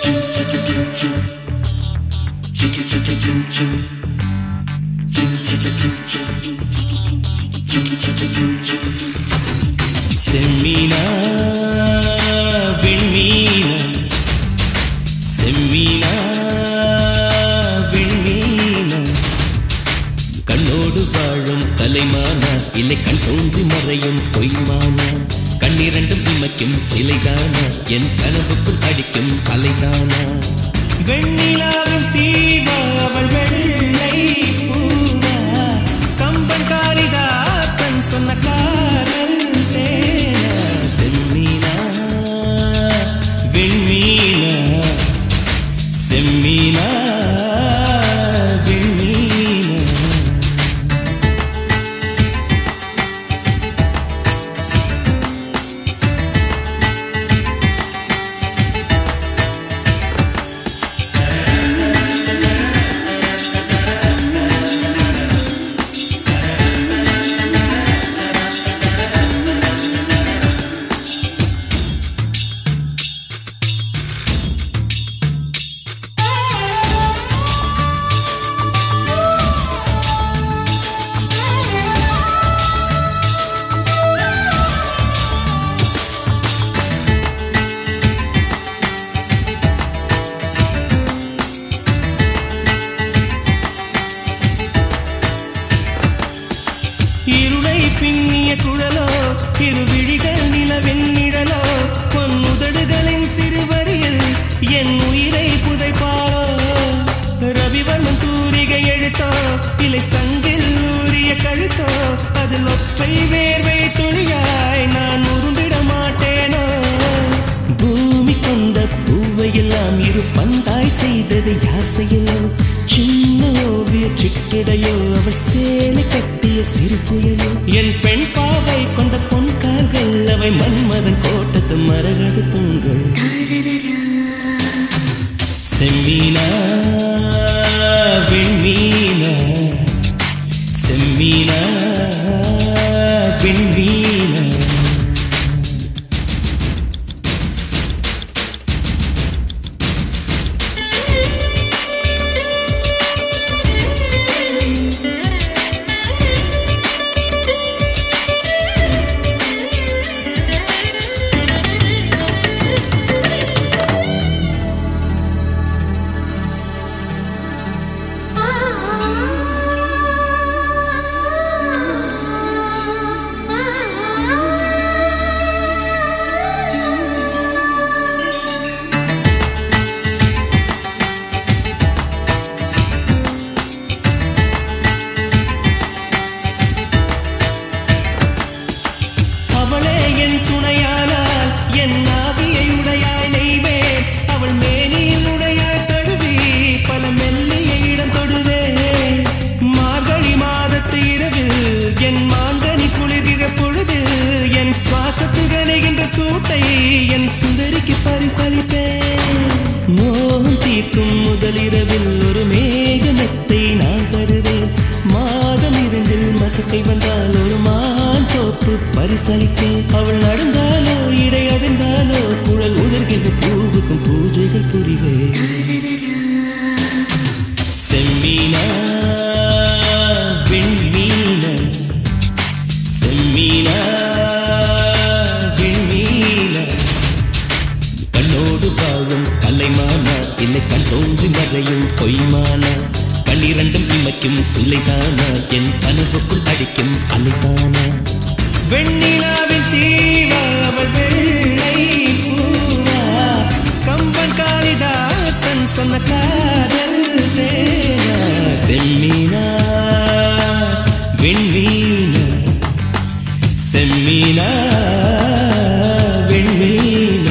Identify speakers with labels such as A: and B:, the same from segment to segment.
A: செம்மீனா விண்மீனா செம்மீனா விண்மீனா கண்ணோடு வாழும் கலைமானா இல்லை கண் தோன்றி மறையும் பொய்மானா கண்ணிரண்டும் இமைக்கும் சிலைதானா என் கனவுக்குள் அடிக்கும் அலைதானா வெண்ணிலாவின் தீவா அவள் வெள்ளை பூவா கம்பன் காளிதாசன் சொன்ன காதல் தேனா செம்மீனா விண்மீனா செம்மீனா விண்மீனா இருளை பின்னிய குழலோ இருவிழிகள் நிலவின் நிழலோ பொன்னுதடுகளின் சிறுவரியில் என் உயிரை புதைப்பாளோ ரவிவர்மன் தூரிகை எழுத்தோ இலை சங்கில் ஊறிய கழுத்தோ அதில் ஒற்றை வேர்வை துளியாய் நான் உருண்டிட மாட்டேனோ பூமி கொண்ட பூவையெல்லாம் இரு பந்தாய் செய்தது யார் செய்யலோ சின்ன ஓவிய சிக்கிடையோ அவள் சேலை கட்டிய சிறு புயலோ என் பெண் பாவை கொண்ட பொன் கால்கள் அவை மன்மதன் கோட்டத்து மரகத தூண்கள் செம்மீனா விண்மீனா செம்மீனா விண்மீனா அவளே என் துணையானால் என் ஆவியை உடையாய் நெய்வேன் அவள் மேனியில் உடையாய் தழுவி பல மெல்லிய இடம் தொடுவேன் மார்கழி மாதத்து இரவில் என் மாங்கனி குளிர்கிற பொழுது என் சுவாசத்து கனைகின்ற சூட்டை என் சுந்தரிக்கு பரிசளிப்பேன் மோகம் தீர்க்கும் முதலிரவில் ஒரு மேகமெத்தை நான் தருவேன் மாதம் இரண்டில் மசக்கை வந்தால் ஒரு மான் தோப்பு பரிசளிப்பேன் அவள் நடந்தாலோ இடை அதிர்ந்தாலோ குழல் உதர்கின்ற பூவுக்கும் பூஜைகள் புரிவேன் செம்மீனா விண்மீனா செம்மீனா விண்மீனா கண்ணோடு வாழும் கலைமானா இல்லை கண் தோன்றி மறையும் பொய்மானா கண்ணிரண்டும் இமைக்கும் சிலைதானா என் கனவுக்குள் அடிக்கும் அலைதானா வெண்ணிலாவின் தீவா அவள் வெள்ளை பூவா கம்பன் காளிதாசன் சொன்ன காதல் தேனா செம்மீனா விண்மீனா செம்மீனா விண்மீனா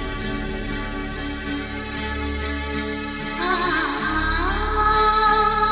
B: ஆ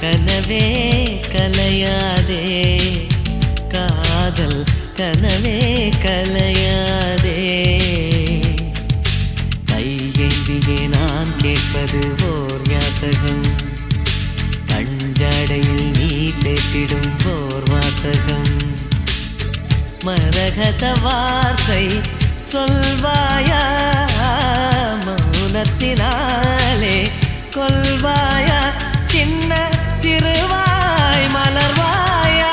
A: கனவே கலையாதே காதல் கனவே கலையாதே கையேந்தியே நான் கேட்பது ஓர் யாசகம் கஞ்சாடையில் நீ பேசிடும் ஓர் வாசகம் மரகத வார்த்தை சொல்வாயா மௌனத்தினாலே கொல்வாயா சின்ன திருவாய் மலர்வாயா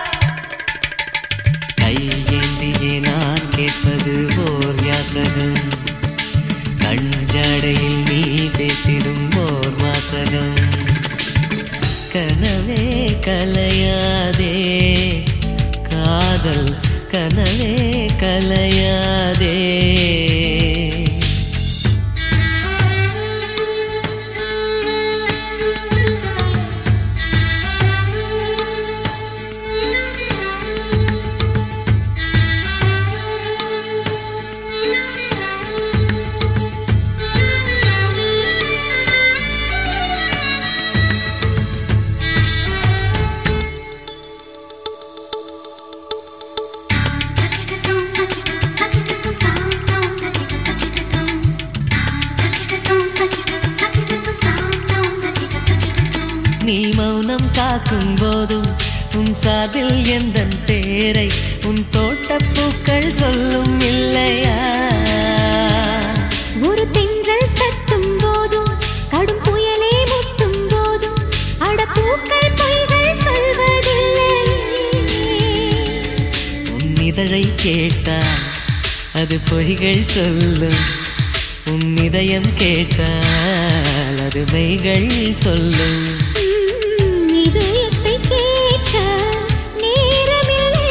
A: கையேந்தியே நான் கேட்பது ஓர் யாசகம் கஞ்சாடையில் நீ பேசிடும் ஓர் வாசகம் கனவே கலையாதே காதல் கனவே கலையாதே நீ மௌனம் காக்கும் போதும் உன் சாதில் எந்த பேரை உன் தோட்டப்பூக்கள் சொல்லும் இல்லையா
B: ஒரு தென்றல் தட்டும் போதும் கடும் புயலே முட்டும் போதும் அடப்பூக்கள் பொய்கள் சொல்வதில்லை
A: உன் இதழை கேட்டால் அது பொய்கள் சொல்லும் உன் இதயம் கேட்டால் அது மெய்கள் சொல்லும்
B: உம், இதயத்தை கேட்க நேரமில்லை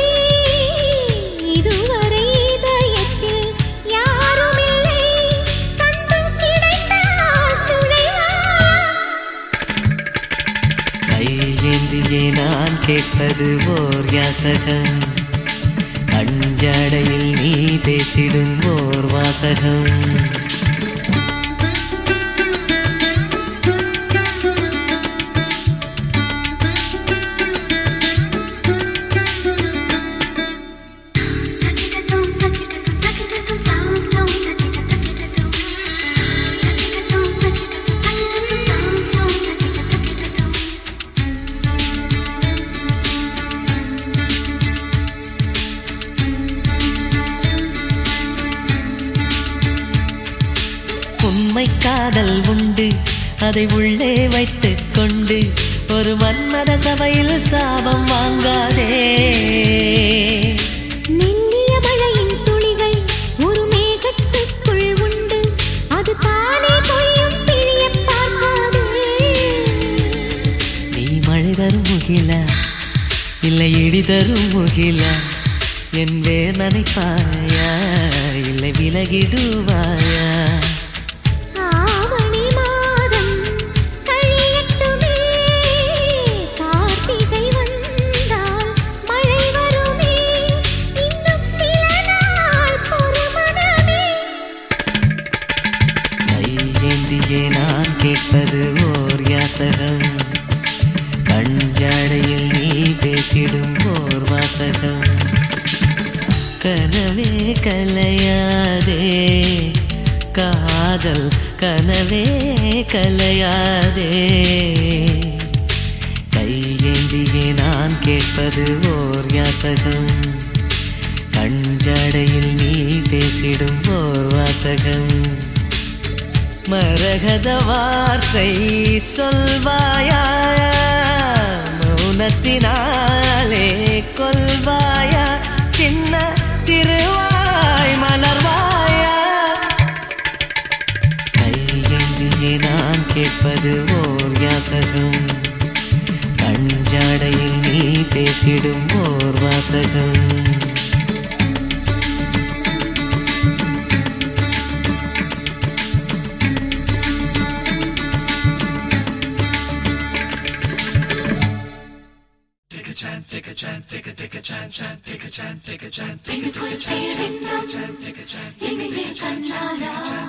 B: இதுவரை இதயத்தில் யாருமில்லை சொந்தம் கிடைத்தால் துணைவாயா
A: கையேந்தியே நான் கேட்பது ஓர் யாசகம் அஞ்சாடையில் நீ பேசிடும் ஓர் வாசகம் உண்மை காதல் உண்டு அதை உள்ளே வைத்துக் கொண்டு ஒரு மன்மத சபையில் சாபம் வாங்காதே
B: மெல்லிய மழையின் துளிகள் ஒரு மேகத்துக்குள் உண்டு அது தானே பொழியும் பிழிய பார்க்காதே
A: நீ மழை தரும் முகிலா இல்லை இடி தரும் முகிலா என் வேர் நனைப்பாயா இல்லை விலகிடுவாயா
B: ஆவணி மாதம் கழியட்டுமே கார்த்திகை வந்தால் மழை வருமே இன்னும் சில நாள் பொறுமனமே
A: கையேந்தியே நான் கேட்பது ஓர் யாசகம் கஞ்சாடையில் நீ பேசிடும் ஓர் வாசகம் கனவே கலையாதே காதல் கனவே கலையாதே கையேந்தியே நான் கேட்பது ஓர் யாசகம் கஞ்சாடையில் நீ பேசிடும் ஓர் வாசகம் மரகத வார்த்தை சொல்வாயா மௌனத்தினாலே கொல்வாயா சின்ன திருவாய் மலர்வாயா கையெந்தியே நான் கேட்பது ஓர் யாசகம் கஞ்சாடையில் நீ பேசிடும் ஓர் வாசகம்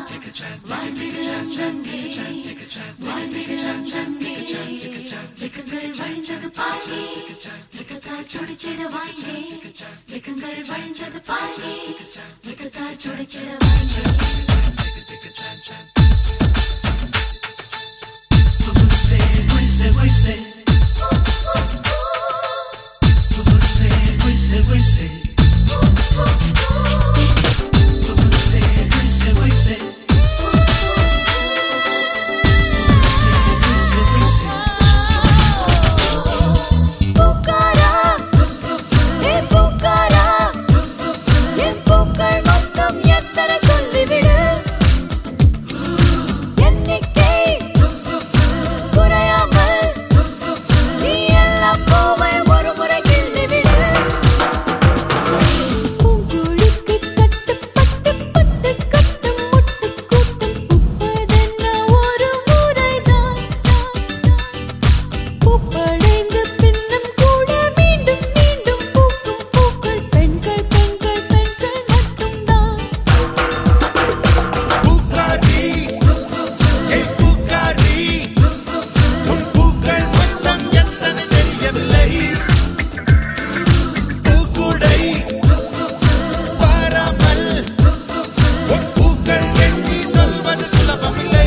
C: வாழ்விடு அங்கங்கே வாழ்விடு அங்கங்கே ஜெகங்கள் வழிந்தது பாருங்க ஜெகத்தால் சுடிச்சிட வாங்க ஜெகங்கள் வழிந்தது பாருங்க ஜெகத்தால் சுடிச்சிட வாங்க
B: பூக்காரா ஏ பூக்காரா என் பூக்கள் மொத்தம் எத்தனை சொல்லிவிடு எண்ணிக்கை குறையாமல் நீ எல்லாம் பூவை ஒரு முறை கிள்ளிவிடு பூங்குழிக்கு கட்டுப்பட்டு பட்டு கட்டும் முட்டு கூட்டம் பூப்பதென்ன ஒரு முறைதான் பூப்படைந்து பின்னும் கூட மீண்டும் மீண்டும் பூக்கும் பூக்கள் பெண்கள் பெண்கள் பெண்கள் மட்டும்தான்
D: பூக்காரி ஏய் பூக்காரி உன் பூக்கள் மொத்தம் எத்தனை தெரியவில்லை பூக்குடை பாராமல் உன் பூக்கள் எண்ணி சொல்வது சுலபமில்லை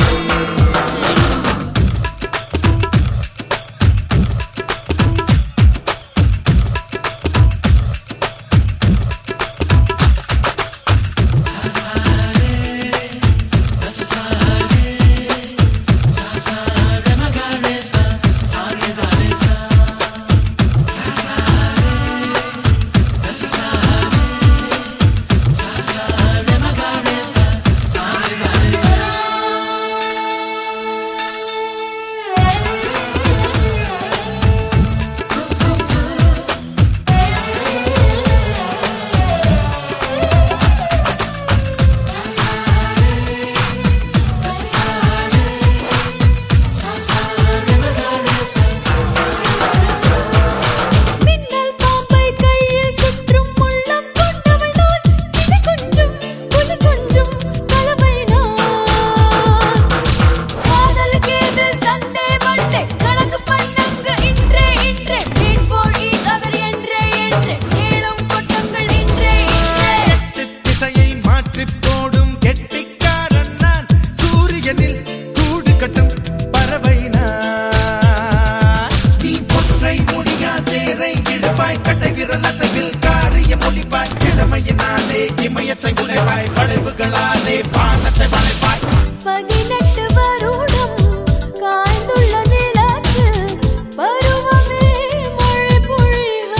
B: மின்னல் பாம்பை கையில் சுற்றும் உள்ளம் கொண்டவள் நான் இது கொஞ்சம் புது கொஞ்சம் கலவை நான் காதலுக்கு எது சண்டே மண்டே கணக்கு பண்ணுங்க இன்றே இன்றே மீன் போடி அவர் என்றே என்றே ஏழும் கொட்டங்கள் இன்றே இன்றே
D: திசையை மாற்றிப் போடும் கெட்டிக்காரன் நான் சூரியனில் கூடு கட்டும் பறவை நான் நீ ஒற்றை முடியா தேரை இழுப்பாய் கட்டை விரல் அசைவில் காரிய முடிப்பாய் இளமையினாலே இமயத்தை உழைப்பாய் வளைவுகளாலே பானத்தை வளைப்பாய்
B: பதினெட்டு வருடம் காய்ந்துள்ள நிலத்து பருவமே மழை பொழிக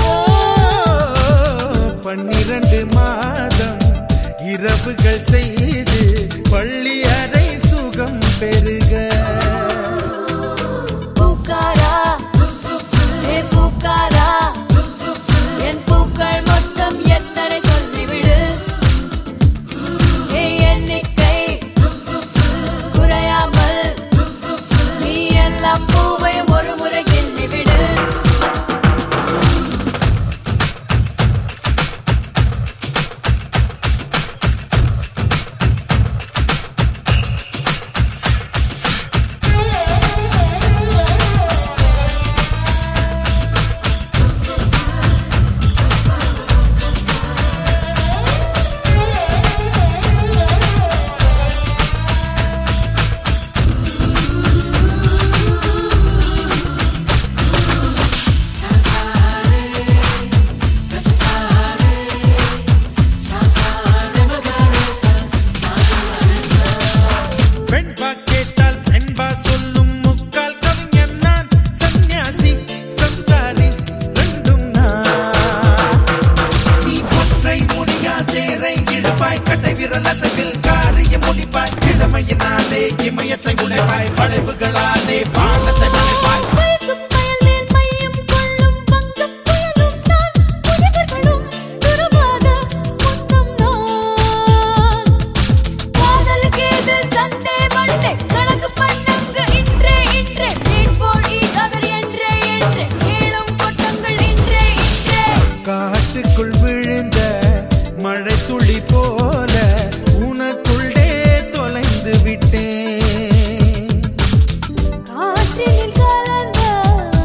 D: பன்னிரண்டு மாதம் இரவுகள் செய்து பள்ளி அறை சுகம் பெருக
B: பூக்காரா ஏ பூக்காரா என் பூக்கள் மொத்தம் எத்தனை சொல்லிவிடு ஏ எண்ணிக்கை குறையாமல் நீ எல்லாம் பூவை ஒரு முறை கிள்ளிவிடு
D: பெண்பா கேட்டால் பெண்பா சொல்லும் முக்கால் கவிஞன் நான் சந்நியாசி சம்சாரி ரெண்டும் நான் நீ ஒற்றை முடியா தேரை இழுப்பாய் கட்டை விரல் அசைவில் காரிய முடிப்பாய் இளமையினாலே இமயத்தை உழைப்பாய் வளைவுகளாலே பானத்தை வளைப்பாய்
B: வயசும் வயல் மேல் மையம் கொள்ளும் வங்கப் புயலும் நான் முனிவர்களும் துறவாத முன்னம் நான் காதலுக்கு எது சண்டே மண்டே கணக்கு பண்ணுங்க இன்றே இன்றே மீன் போடி அவர் என்றே என்றே ஏழும் கொட்டங்கள் இன்றே இன்றே
D: காட்டுக்குள் விழுந்த மழை துளி போல உனக்குள்ளே தொலைந்து விட்டேன்
B: காற்றினில் கலந்த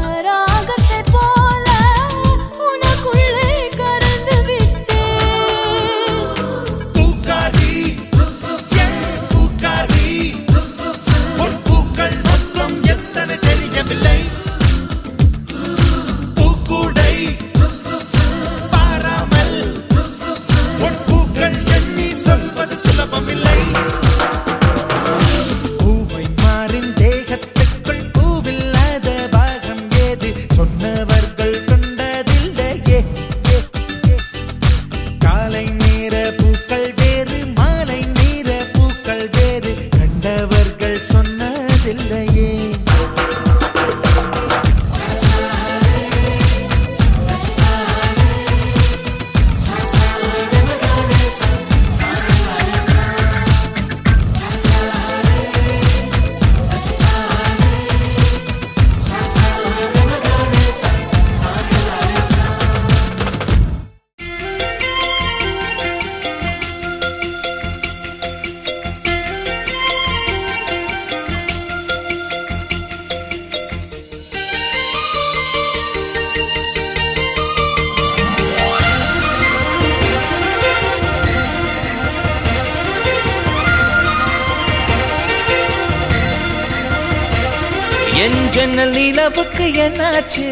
A: என் ஜன்னல் நிலவுக்கு என்னாச்சு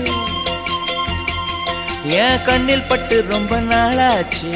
A: என் கண்ணில் பட்டு ரொம்ப நாளாச்சு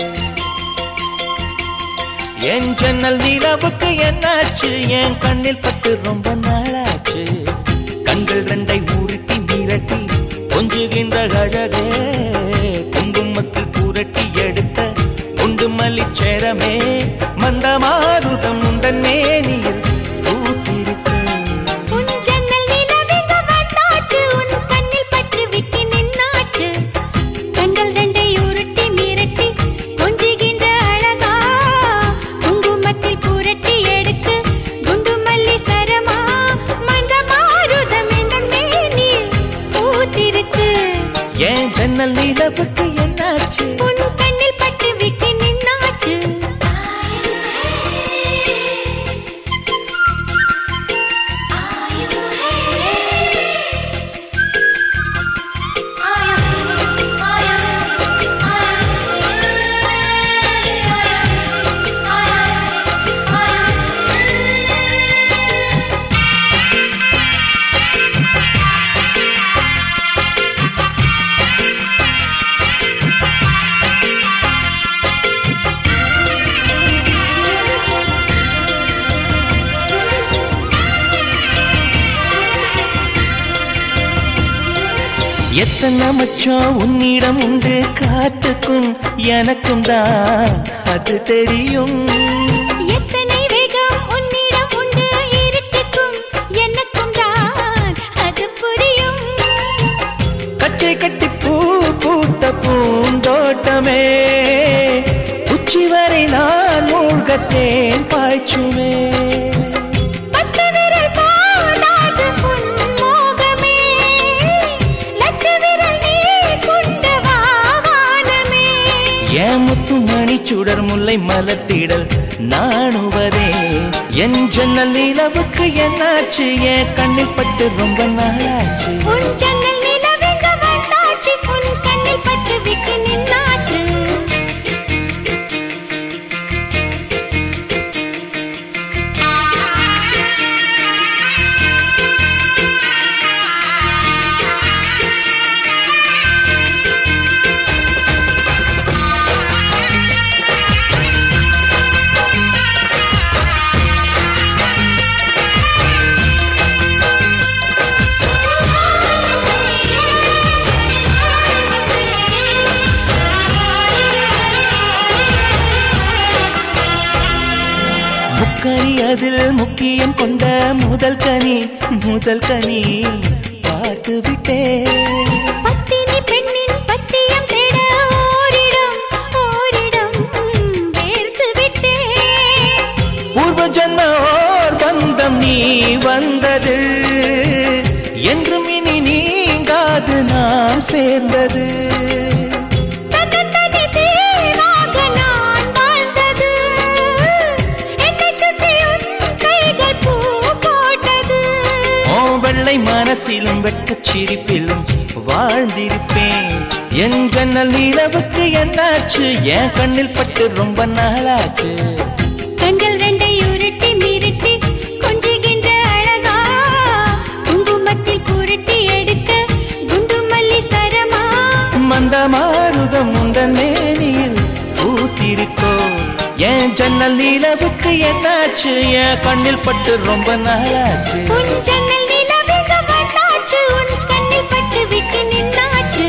A: என் ஜன்னல் நிலவுக்கு என்னாச்சு என் கண்ணில் பட்டு ரொம்ப நாளாச்சு கண்கள் ரெண்டை உருட்டி மிரட்டி கொஞ்சுகின்ற அழகே குங்குமத்தில் புரட்டி எடுத்த குண்டு மல்லிச்சேரமே மந்தமாருதம் உந்தன் மேனியில் பூத்திருக்கு
B: உன் ஜன்னல் நிலவிங்க வந்தாச்சு உன் கண்ணில் பட்டு விட்டு நின்னாச்சு கண்கள் ரெண்டை உருட்டி மிரட்டி கொஞ்சுகின்ற அழகா குங்குமத்தில் புரட்டி எடுத்து குண்டு மல்லி சரமா மந்த மாருதம் இந்த மேனில் பூத்திருக்கு
A: என் ஜன்னல் நிலவுக்கு என்னாச்சு
B: உன் கண்ணில் பட்டு விட்டு நின்னாச்சு
A: எத்தனை மச்சம் உன்னிடம் உண்டு காத்துக்கும் எனக்கும் தான் அது தெரியும்
B: எத்தனை வேகம் உன்னிடம் உண்டு இருட்டுக்கும் எனக்கும் தான் அது புரியும்
A: கச்சை கட்டி பூ பூத்த பூந்தோட்டமே உச்சி வரை நான் மூழ்கத்தேன் பாய்ச்சுமே
B: பத்து விரல் பாடாது உன் மோகமே லட்ச விரல் நீ கொண்ட வாவானமே
A: என் முத்து மணி சுடர் முல்லை மலத்திடல் நாணுவதே என் ஜன்னல் நிலவுக்கு என்னாச்சு என் கண்ணில் பட்டு ரொம்ப நாளாச்சு
B: உன் ஜன்னல் நிலவெங்க வந்தாச்சு உன் கண்ணில் பட்டு விட்டு நின்னாச்சு
A: முக்கனி அதில் முக்கியம் கொண்ட முதல் கனி முதல் கனி பார்த்து விட்டேன்
B: பத்தினி பெண்ணின் பத்தியம் தேட ஓரிடம் ஓரிடம் வேர்த்து விட்டேன்
A: பூர்வ ஜன்ம ஓர் பந்தம் நீ வந்தது என்றும் இனி நீங்காது நாம் சேர்ந்தது
B: தன்னந்தனி தீவாக நான் வாழ்ந்தது என்னைச் சுற்றி உன் கைகள் பூ போட்டது
A: ஓ வெள்ளை மனசிலும் வெட்கச் சிரிப்பிலும் வாழ்ந்திருப்பேன் என் ஜன்னல் நிலவுக்கு என்னாச்சு என் கண்ணில் பட்டு ரொம்ப நாளாச்சு
B: கண்கள் ரெண்டை உருட்டி மிரட்டி கொஞ்சுகின்ற அழகா குங்குமத்தில் புரட்டி எடுக்க குண்டு மல்லி சரமா
A: மந்த மாருதம் உந்தன் மேனியில் பூத்திருக்கோ என் ஜன்னல் நிலவுக்கு என்னாச்சு என் கண்ணில் பட்டு ரொம்ப நாளாச்சு
B: உன் ஜன்னல் நிலவுக வந்தாச்சு உன் கண்ணில் பட்டு விட்டு நின்னாச்சு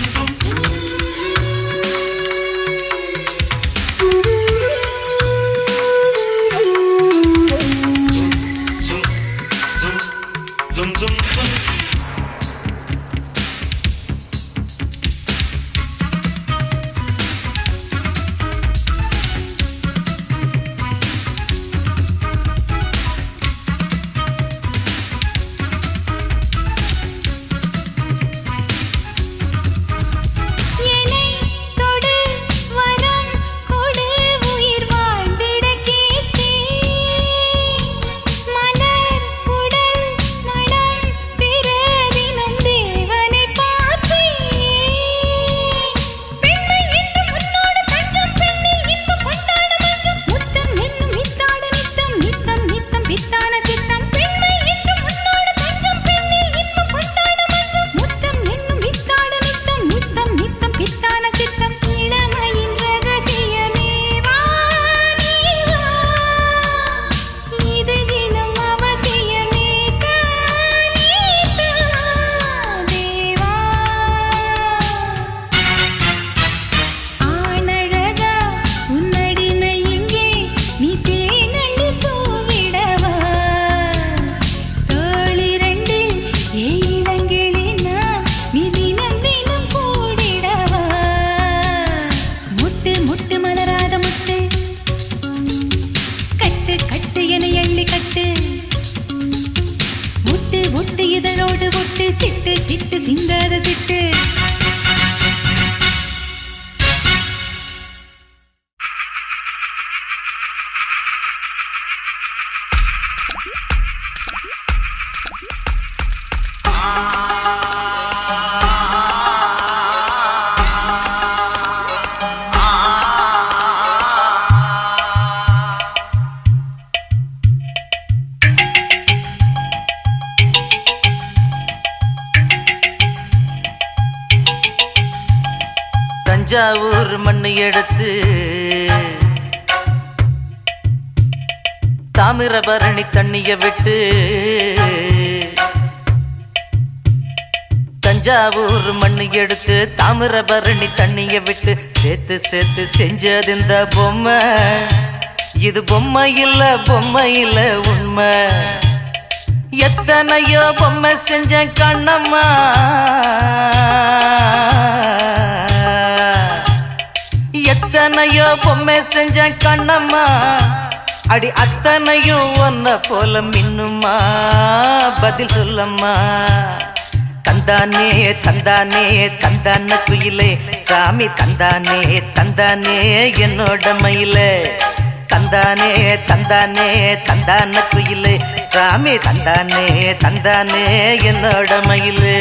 B: என்னை தொடு வரம் கொடு உயிர் வாழ்ந்திட கேட்டேன் மலர் உடல் மனம் பிற தினம் தேவனை பார்த்தேன் பெண்மை என்றும் உன்னோடு தஞ்சம் பெண்ணில் இன்பம் கொண்டாட மஞ்சம் முத்தம் என்னும் மித்தாட நித்தம் நித்தம் நித்தம் பித்தான சித்தம் பெண்மை என்றும் உன்னோடு தஞ்சம் பெண்ணில் இன்பம் கொண்டாட மஞ்சம் முத்தம் என்னும் மித்தாட நித்தம் நித்தம் நித்தம் பித்தான சித்தம் இளமையின் ரகசியமே வா நீ வா இது தினம் அவசியமே தானே தேவா ஆனழகா உன்னடிமை இங்கே நீ தேனள்ளி பூவிடவா தோளிரண்டில் ஏழங்கிளினா நீ தினம் தினம் கூடிடவா முத்து முத்து மலராத முத்து கட்டு கட்டு என எள்ளி கட்டு முட்டு முட்டு இதழோடு ஒட்டு சிட்டு சிட்டு சிங்கார சிட்டு
A: தஞ்சாவூர் மண்ணு எடுத்து தாமிரபரணி தண்ணிய விட்டு தஞ்சாவூர் மண்ணு எடுத்து தாமிரபரணி தண்ணிய விட்டு சேர்த்து சேர்த்து செஞ்சது இந்த பொம்மை இது பொம்மை இல்ல பொம்மை இல்ல உண்மை எத்தனையோ பொம்மை செஞ்ச கண்ணம்மா எத்தனையோ பொம்மை செஞ்ச கண்ணம்மா அடி அத்தனையும் ஒன்ன போல மின்னுமா பதில் சொல்லம்மா தந்தானே தந்தானே தந்தான குயிலே சாமி தந்தானே தந்தானே என்னோட மயிலே தந்தானே தந்தானே தந்தான குயிலே சாமி தந்தானே தந்தானே என்னோட மயிலே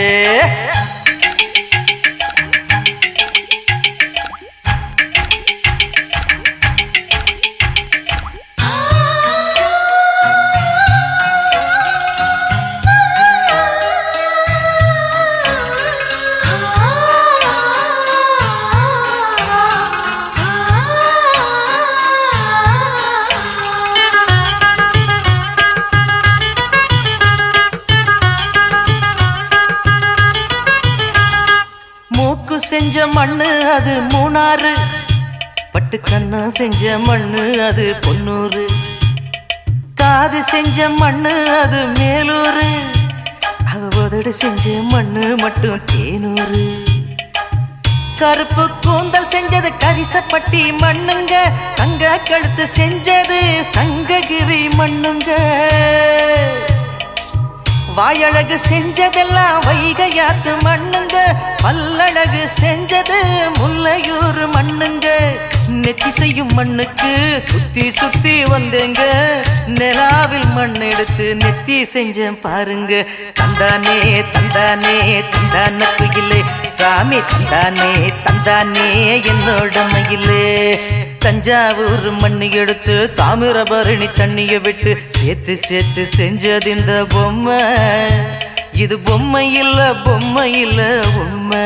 A: மூக்கு செஞ்ச மண்ணு அது மூணாறு பட்டு கண்ணா செஞ்ச மண்ணு அது பொன்னூறு காது செஞ்ச மண்ணு அது மேலூரு அவ உதடு செஞ்ச மண்ணு மட்டும் தேனூரு கருப்பு கூந்தல் செஞ்சது கரிசப்பட்டி மண்ணுங்க தங்க கழுத்து செஞ்சது சங்ககிரி மண்ணுங்க வாயழகு செஞ்சதெல்லாம் வைகையாத்து மண்ணுங்க பல்லழகு செஞ்சது முல்லையூர் மண்ணுங்க நெத்தி செய்யும் மண்ணுக்கு சுத்தி சுத்தி வந்தேங்க நிலாவில் மண் எடுத்து நெத்தி செஞ்சேன் பாருங்க தந்தானே தந்தானே தந்தான குயிலே சாமி தந்தானே தந்தானே என்னோட மயிலே தஞ்சாவூர் மண்ணு எடுத்து தாமிரபரணி தண்ணிய விட்டு சேர்த்து சேர்த்து செஞ்சது இந்த பொம்மை இது பொம்மை இல்ல பொம்மை இல்ல உண்மை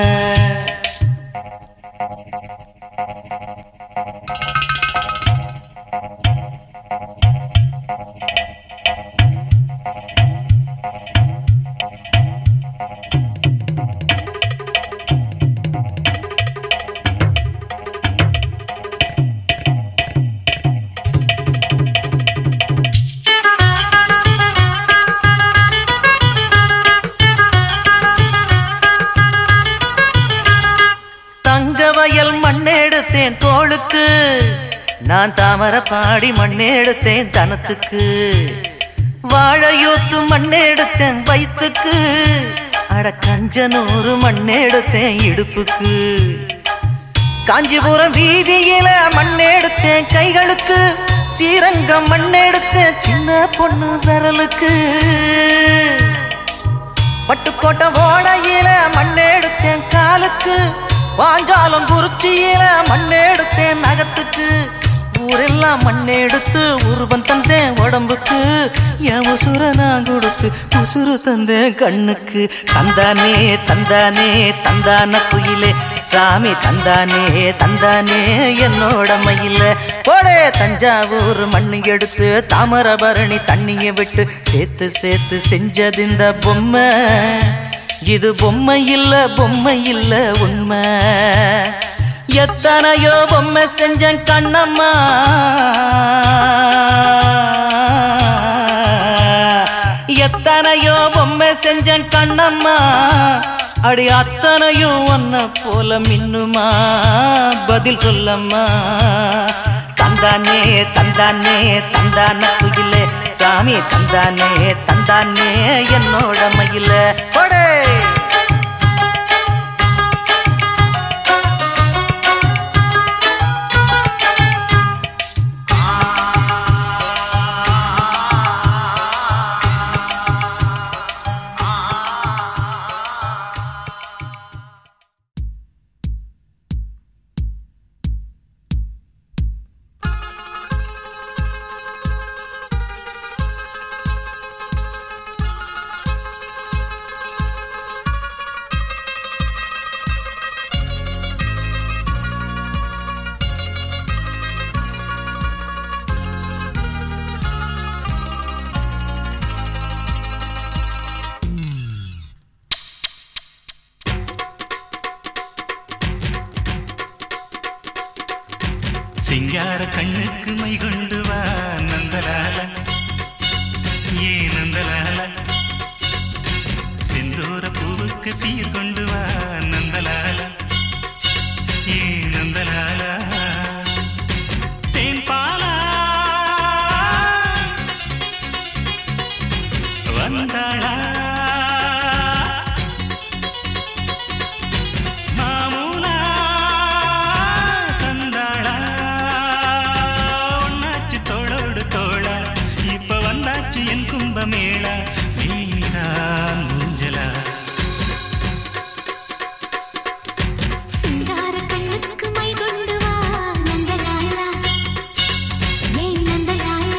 A: வயல் மண்ணெடுத்தேன் தோளுக்கு நான் தாமரை பாடி மண்ணெடுத்தேன் தனத்துக்கு வாழையோத்து மண்ணெடுத்தேன் வயிற்றுக்கு அட கஞ்சனூறு மண்ணெடுத்தேன் இடுப்புக்கு காஞ்சிபுரம் வீதியில மண்ணெடுத்தேன் கைகளுக்கு ஸ்ரீரங்கம் மண்ணெடுத்தேன் சின்ன பொண்ணு விரலுக்கு பட்டுக்கோட்டை ஓடையில மண்ணெடுத்தேன் காலுக்கு வாஞ்சாலம் குறிச்சியில மண்ணெடுத்தேன் நகத்துக்கு ஊரெல்லாம் மண்ணெடுத்து உருவம் தந்தேன் உடம்புக்கு என் உசுர நான் கொடுத்து உசுறு தந்தேன் கண்ணுக்கு தந்தானே தந்தானே தந்தான குயிலே சாமி தந்தானே தந்தானே என்னோட மயில போடே தஞ்சாவூர் மண்ணு எடுத்து தாமரபரணி தண்ணிய விட்டு சேர்த்து சேர்த்து செஞ்சது இந்த பொம்மை இது பொம்மை இல்ல பொம்மை இல்ல உண்மை எத்தனையோ பொம்மை செஞ்சேன் கண்ணம்மா எத்தனையோ பொம்மை செஞ்சேன் கண்ணம்மா அடி அத்தனையும் ஒன்ன போல மின்னுமா பதில் சொல்லம்மா தந்தானே தந்தானே தந்தான குயிலே சாமி தந்தானே தந்தானே என்னோட மயில போடே
E: சிங்கார கண்ணுக்கு மை கொண்டு வா நந்தலால ஏ நந்தலால செந்தூர பூவுக்கு சீர் கொண்டு வா நந்தலால ஏ நந்தலால தேன் பாலா வந்தாளா மாமூலா தந்தாளா ஒன்னாச்சு தோளோடு தோளா இப்ப வந்தாச்சு என் கும்பமேளா நீனிதான் ஊஞ்சலா
C: சிங்கார கண்ணுக்கு மை கொண்டு வா நந்தலாலா ஏன் நந்தலாலா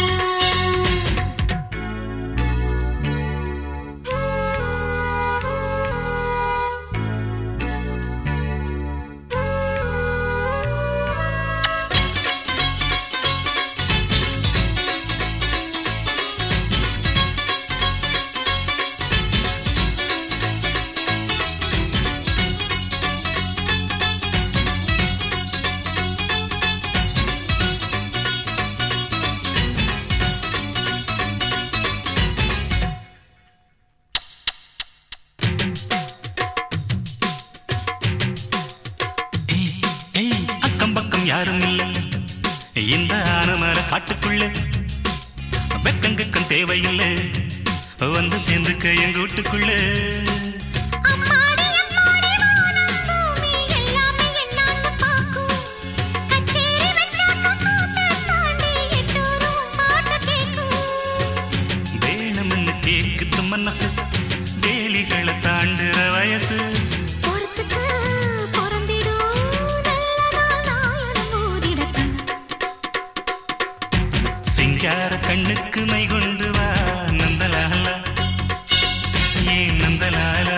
E: ஏய், ஏய், அக்கம் பக்கம் யாரும் இல்ல இந்த ஆனமர காட்டுக்குள்ள வெக்கங்கக்கம் தேவையில்லை வந்து சேர்ந்துக்க எங்க வீட்டுக்குள்ள
C: அம்மாடி அம்மாடி வானம் பூமி எல்லாமே என்னான்னு பாக்கும் கச்சேரி வச்சாக்க காட்ட தாண்டி எட்டூரும் பாட்டு கேக்கும்
E: வேணும்னு கேக்குது மனசு வேலிகளை தாண்டுற வயசு
C: பொறுத்துக்கு பொறந்திடும் நல்ல நாள் நாயனம் ஊதிடத்தான்
E: சிங்கார கண்ணுக்கு மை கொண்டு வா நந்தலாலா ஏன் நந்தலாலா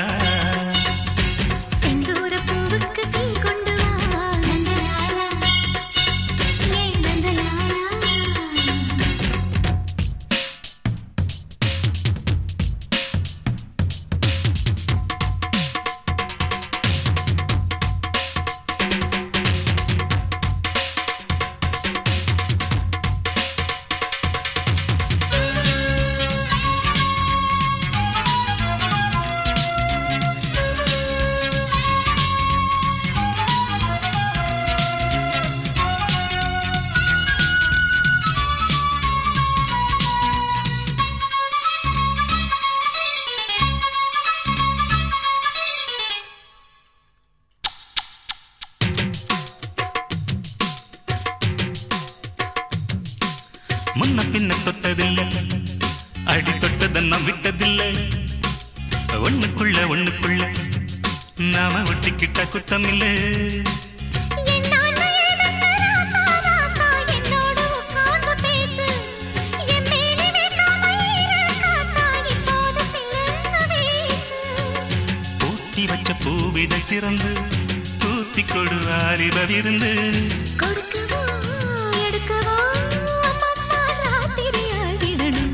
E: முன்ன பின்ன தொட்டதில்லை அடி தொட்டதெல்லாம் விட்டதில்லை ஒண்ணுக்குள்ள ஒண்ணுக்குள்ள நாம ஒட்டிக்கிட்ட குத்தமில்லை
C: என்னான்னு ஏனன்னு ராசா ராசா என்னோடு உட்கார்ந்து பேசு என் மேனி வைக்காம ஈர காத்தா இப்போது சிலர்ந்து வீசு
E: பூட்டி வச்ச பூவிதை திறந்து தூத்தி கொடு அறிவதிருந்து
C: கொடுக்கவோ எடுக்கவோ அம்மம்மா ராத்திரி ஆகிடணும்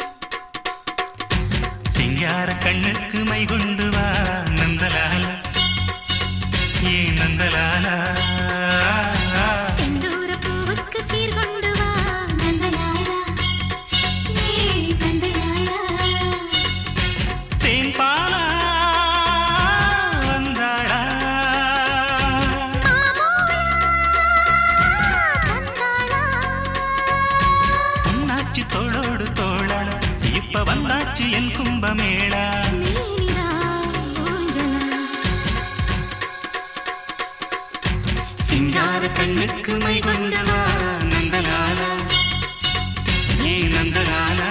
E: சிங்கார கண்ணுக்கு மை கொண்டு வா நந்தலால ஏ நந்தலாலா
C: செந்தூர பூவுக்கு சீர் கொண்டு வா நந்தலாலா ஏ நந்தலாலா
E: தேன் பாலா வந்தாளா பொன்னாச்சி தோளோடு தோளா இப்ப வந்தாச்சு என் கும்பமேளா சிங்கார கண்ணுக்கு மை கொண்டு வா நந்தலாலா ஏ நந்தலாலா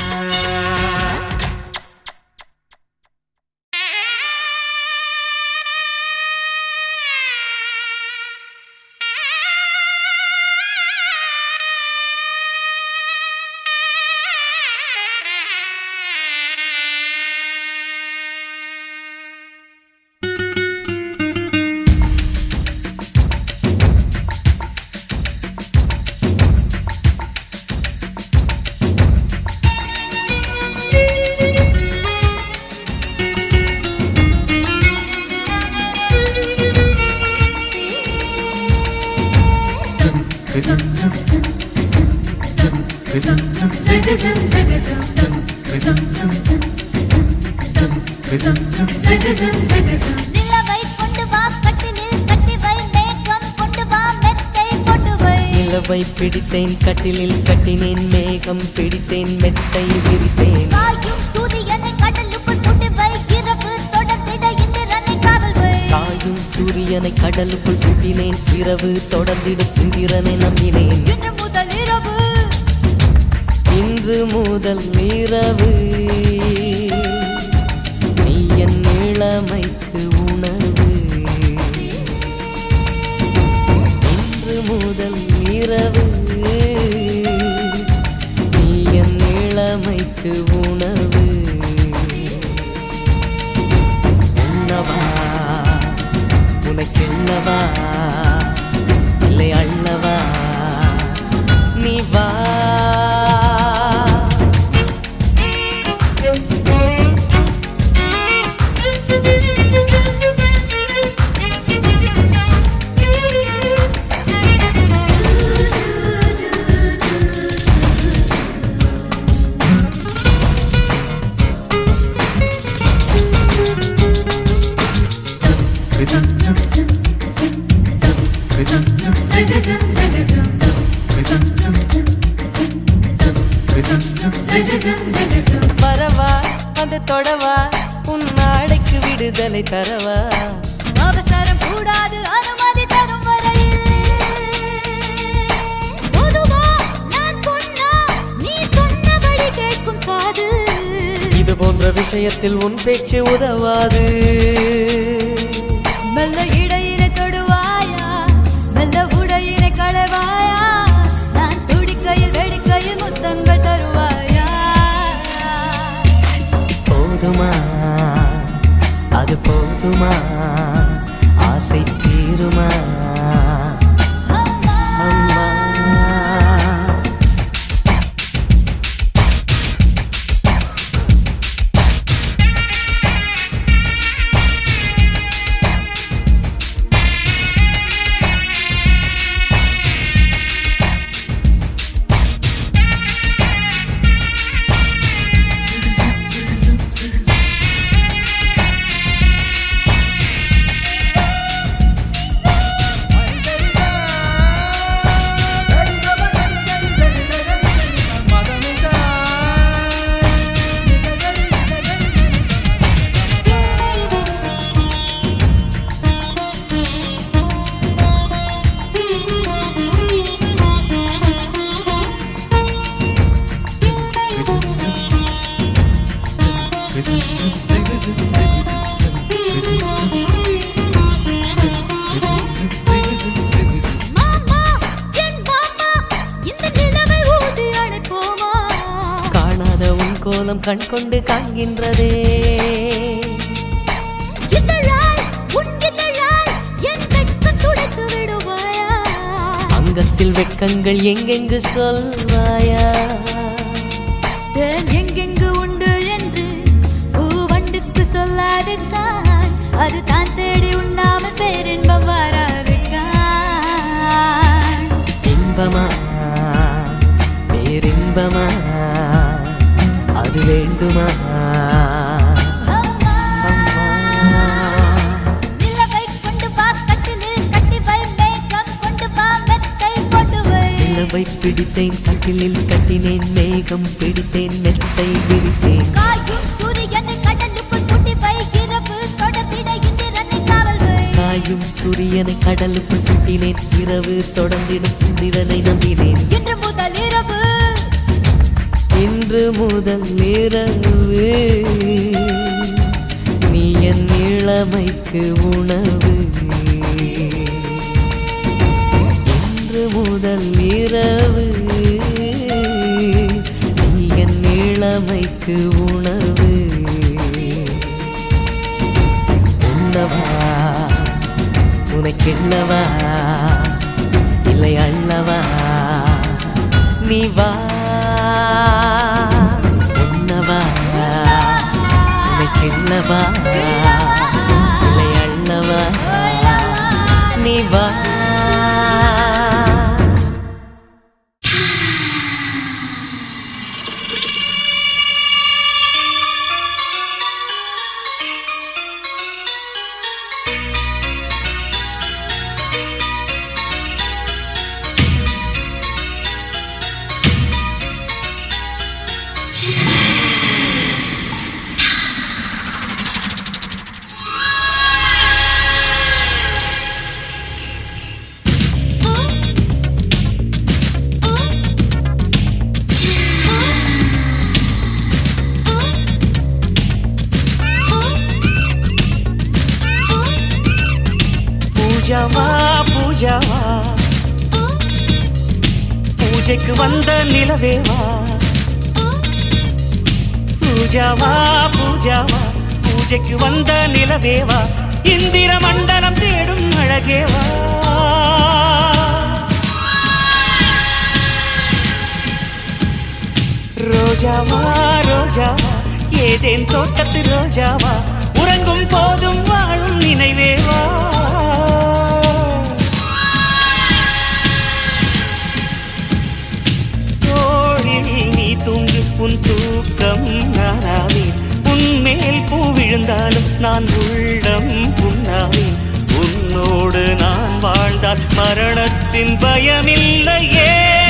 B: நிலவை கொண்டு வா கட்டிலில் கட்டி வை மேகம் கொண்டு வா மெத்தை கொண்டு வை
A: நிலவை பிடித்தேன் கட்டிலில் கட்டினேன் மேகம் பிடித்தேன் மெத்தை விரித்தேன்
B: காயும் சூரியனை கடலுக்குள் கொண்டு வை இரவு தொடர்ந்திட இந்திரனை காவல் வை
A: சாயும் சூரியனை கடலுக்குள் சுட்டினேன் இரவு தொடர்ந்திடும் இந்திரனை நம்பினேன்
B: இன்று முதல் இரவு
A: இன்று முதல் இரவு நீ என் இளமைக்கு உணவு இன்று முதல் இரவு நீ என் இளமைக்கு உணவு உண்ணவா உனக்கென்னவா இல்லை அள்ளவா நீ வா வரவா வந்து தொடவா உன் நாளைக்கு விடுதலை தரவா
B: அவசரம் கூடாது அனுமதி தரும் வரையில் பொதுவா நான் சொன்னா நீ சொன்னபடி கேட்கும் காது
A: இது போன்ற விஷயத்தில் உன் பேச்சு உதவாது
B: மெல்ல இடையினை தொடுவாயா மெல்ல உடையினை களைவாயா நான் துடிக்கையில் வெடிக்கையில் முத்தங்கள் தருவாயா
A: போதுமா அது போதுமா ஆசை தீருமா
B: அம்மா
A: அம்மா
C: ஆ
A: கோலம் கண் கொண்டு காண்கின்றதே
B: இதழால் உன் இதழால் என் வெட்கம் துடைத்து விடுவாயா
A: அங்கத்தில் வெட்கங்கள் எங்கெங்கு சொல்வாயா
B: தேன் எங்கெங்கு உண்டு என்று பூவண்டுக்கு சொல்லாதிருக்கான் அது தான் தேடி உண்ணாமல் பேரின்பம் வராதிருக்கான்
A: இன்பமா பேரின்பமா அது வேண்டுமா
B: நிலவை கொண்டு வா கட்டிலில் கட்டி வை மேகம் கொண்டு வா மெத்தை போட்டு வை
A: நிலவை பிடித்தேன் கட்டிலில் கட்டினேன் மேகம் பிடித்தேன் மெத்தை விரித்தேன்
B: காயும் சூரியனை கடலுக்குள் கூட்டி வை இரவு தொடர்ந்திட இந்திரனை காவல் வை
A: சாயும் சூரியனை கடலுக்குள் சுட்டினேன் இரவு தொடர்ந்திடும் சுந்திரனை நம்பினேன்
B: இன்று முதல் இரவு
A: இன்று முதல் இரவு நீ என் இளமைக்கு உணவு இன்று முதல் இரவு நீ என் இளமைக்கு உணவு உண்ணவா உனக்கென்னவா இல்லை அள்ளவா நீ வா உண்ணவா உனக்கென்னவா இல்லை அள்ளவா நீ வா பூஜாவா பூஜாவா பூஜைக்கு வந்த நிலவேவா பூஜாவா பூஜாவா பூஜைக்கு வந்த நிலவேவா இந்திர மண்டலம் தேடும் அழகேவா ரோஜாவா ரோஜாவா ஏதேன் தோட்டத்து ரோஜாவா உறங்கும் போதும் வாழும் நினைவேவா தோழில் நீ தூங்கு உன் தூக்கம் நானாவேன் உன் மேல் பூ விழுந்தாலும் நான் உள்ளம் புண்ணாவேன் உன்னோடு நான் வாழ்ந்தால் மரணத்தின் பயமில்லையே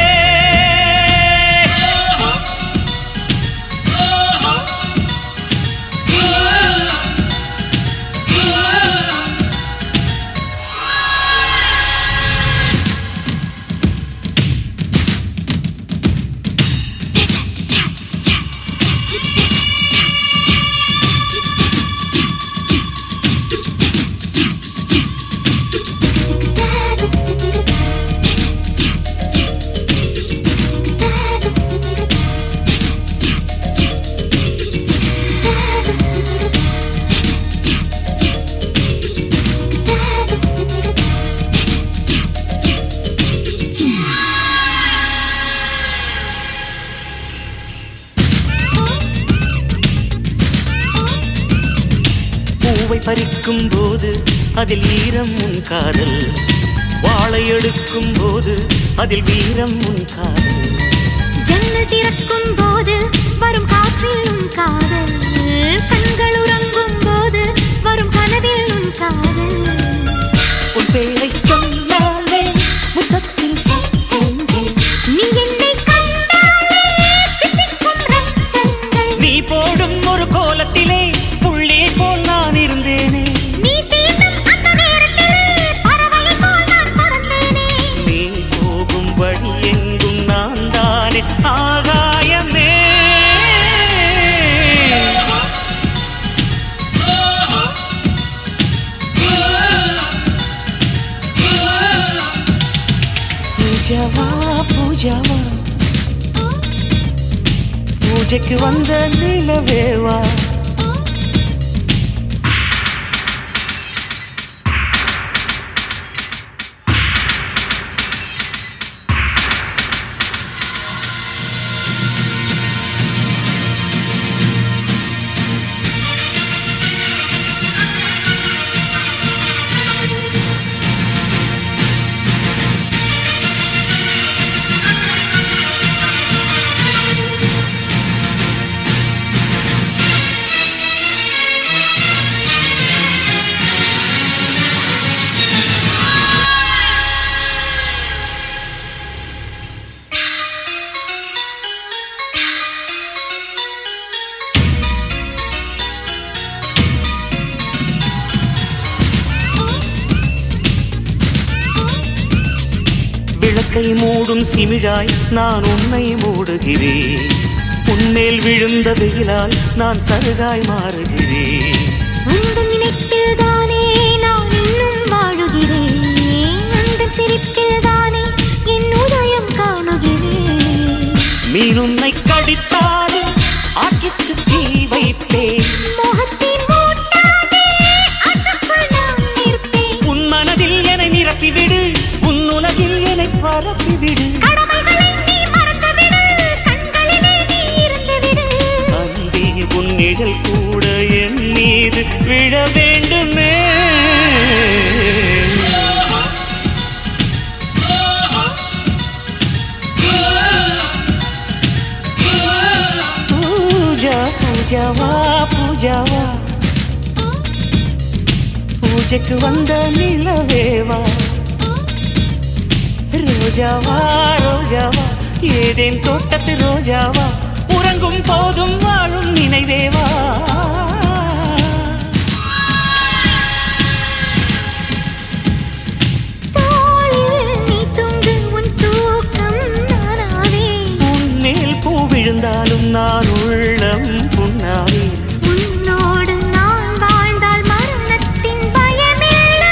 A: பூவை பறிக்கும் போது அதில் ஈரம் உன் காதல் வாழை எடுக்கும் போது அதில் வீரம் உன் காதல்
C: ஜன்னல் திறக்கும் போது வரும் காற்றில் உன் காதல் கண்கள் உறங்கும் போது வரும் கனவில் உன் காதல்
A: உன் பேரை சொன்னாலே முத்தத்தில் சத்தங்கள்
C: நீ என்னை கண்டாலே தித்திக்கும் ரத்தங்கள்
A: நீ போடும் ஒரு கோலத்திலே புள்ளி போல் நான் இருந்தேனே
C: நீ தீண்டும் அந்த நேரத்திலே பறவையைப் போல் நான் பறந்தேனே
A: நீ போகும் வழி எங்கும் நான் தானே ஆகாயமே பூஜாவா பூஜாவா பூஜைக்கு வந்த நிலவேவா விளக்கை மூடும் சிமிழாய் நான் உன்னை மூடுகிறேன் உன்மேல் விழுந்த வெயிலால் நான் சருகாய் மாறுகிறேன்
C: உந்தன் நினைப்பில் தானே நான் இன்னும் வாழுகிறேன் உந்தன் சிரிப்பில் தானே என் உதயம் காணுகிறேன்
A: மீன் உன்னை கடித்தாலும் ஆற்றுக்கு தீ வைப்பேன்
C: மோகத்தின் மூட்டானே ஆற்றுக்குள் நான் இருப்பேன்
A: உன் மனதில் என்னை நிரப்பிவிடு உன் உலகில் என்னை பரப்பிவிடு
C: கடமைகளை நீ மறந்துவிடு கண்களிலே நீ இருந்துவிடு
A: அன்பே உன் நிழல் கூட என் மீது விழ வேண்டுமே பூஜா பூஜாவா பூஜாவா பூஜைக்கு வந்த நிலவேவா ரோஜாவா ரோஜாவா ஏதேன் தோட்டத்து ரோஜாவா உறங்கும் போதும் வாழும் நினைவேவா
C: தோளில் நீ தூங்கு உன் தூக்கம் நானாவே
A: உன்மேல் பூ விழுந்தாலும் நான் உள்ளம் புண்ணாவே
C: உன்னோடு நான் வாழ்ந்தால் மரணத்தின் பயமில்லை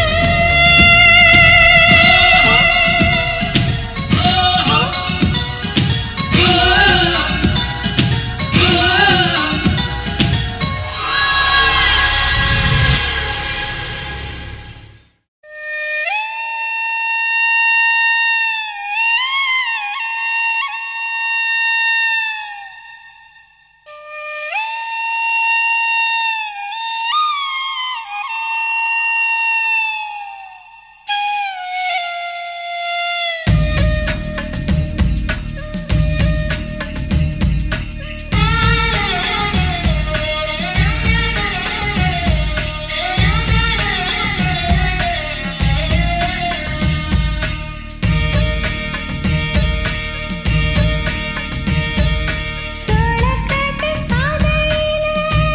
C: சோளக்காட்டு பாதையிலே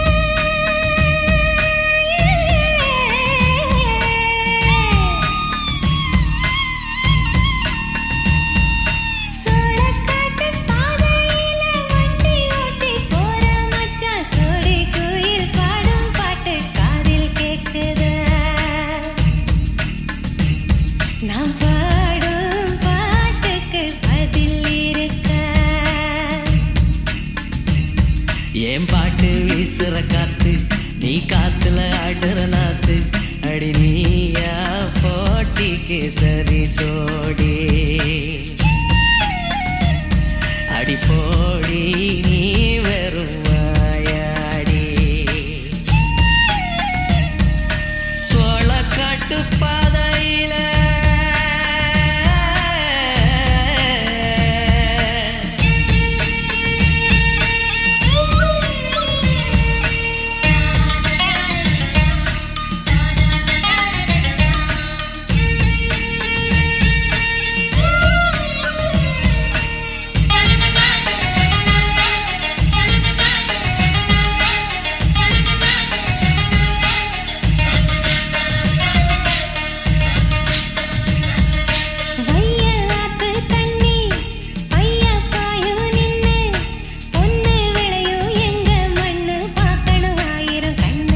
C: சோளக்காட்டு பாதையிலே வண்டி ஓட்டி போற மச்சான் சோடி குயில் பாடும் பாட்டு காதில் கேக்குதா நாம் பாடும் பாட்டுக்கு பதில் இருக்கா
A: ஏன் பாட்டு வீசுற காத்து நீ காத்துல ஆடுற நாத்து அடி நீயா போட்டிக்கு சரி சோடி அடி போடி நீ வெறும் வாயாடி சோளக்காட்டு பாதையில
C: வையலாத்து தண்ணி பைய பாயும் நின்னு பொண்ணு விளையும் எங்க மண்ணு பார்க்கணும் ஆயிரம் கண்ணு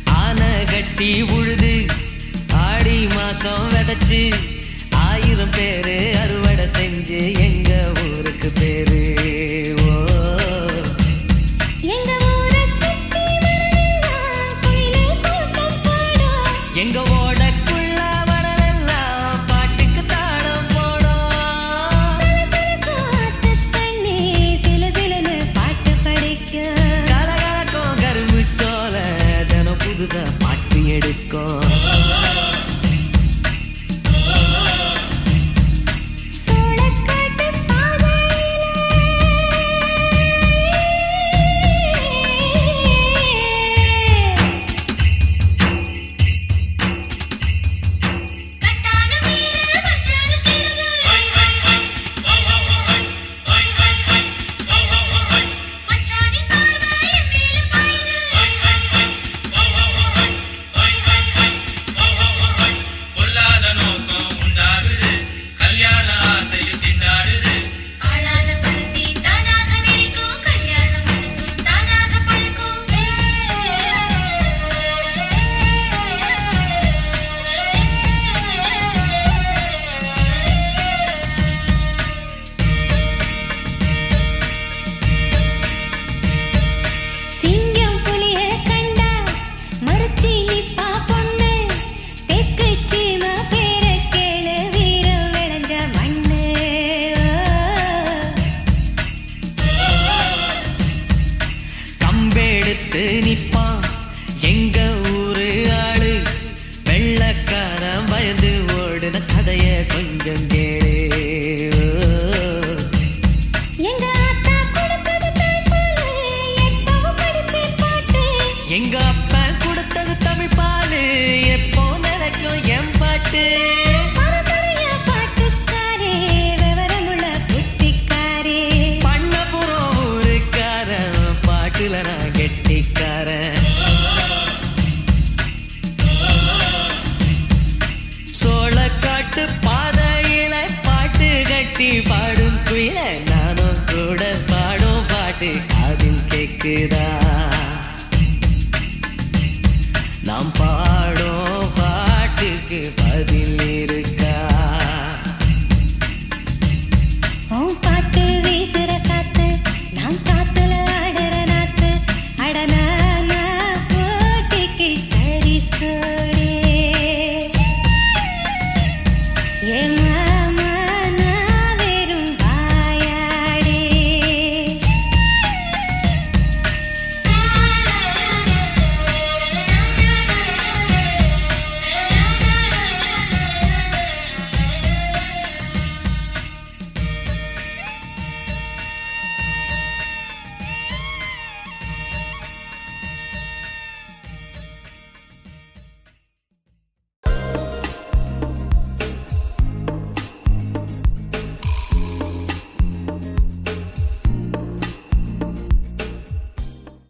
A: ஆனை கட்டி உழுது ஆடி மாசம் விதைச்சு ஆயிரம் பேர் எங்க ஓடக்குள்ள வரவெல்லாம் பாட்டுக்கு தாளம் போடும்
C: காத்து தண்ணி சிலு சிலுன்னு பாட்டு படிக்கும்
A: கலகலக்கும் கரும்பு சோல தினம் புதுசா பாட்டு எடுக்கும்
C: சோளக்காட்டு பாதையிலே கட்டான மீன மச்சான தேடுது மச்சானின் பார்வை என் மேல பாயுது
F: பொல்லாத நோக்கம் உண்டாகுது கல்யாண ஆசையில் திண்டாடுது
C: ஆளாத பருத்தி தானாக வெடிக்கும் கல்யாண மனசும் தானாக பழுக்கும் சிங்கம் புலிய கண்டா மறுச்சி நிப்பா பொண்ணு தெக்கு சீம பேர கேளு வீரம் விளைஞ்ச மண்ணு
A: கம்பெடுத்து நிப்பான் எங்க ஊரு ஆளு வெள்ளக்காரன் பயந்து ஓடுன கதைய கொஞ்சம் கேளு
C: எங்க ஆத்தா கொடுத்தது தாய்ப்பாலு எப்பவும் படிப்பேன் பாட்டு
A: எங்க அப்பா கொடுத்தது தமிழ் பாலு எப்போ நினைக்கும் என் பாட்டு
C: பரபரைய பாட்டுக்காரே விவரமுள்ள புத்திக்காரே
A: பண்ணபுரம் ஊருக்காரன் பாட்டுல நான் கெட்டிக்காரன் சோளக்காட்டு பாதையில பாட்டு கட்டி பாடும் குயில நானும் கூட பாடும் பாட்டு காதில் கேக்குதா நாம் பாடும் பாட்டுக்கு பதில் இரு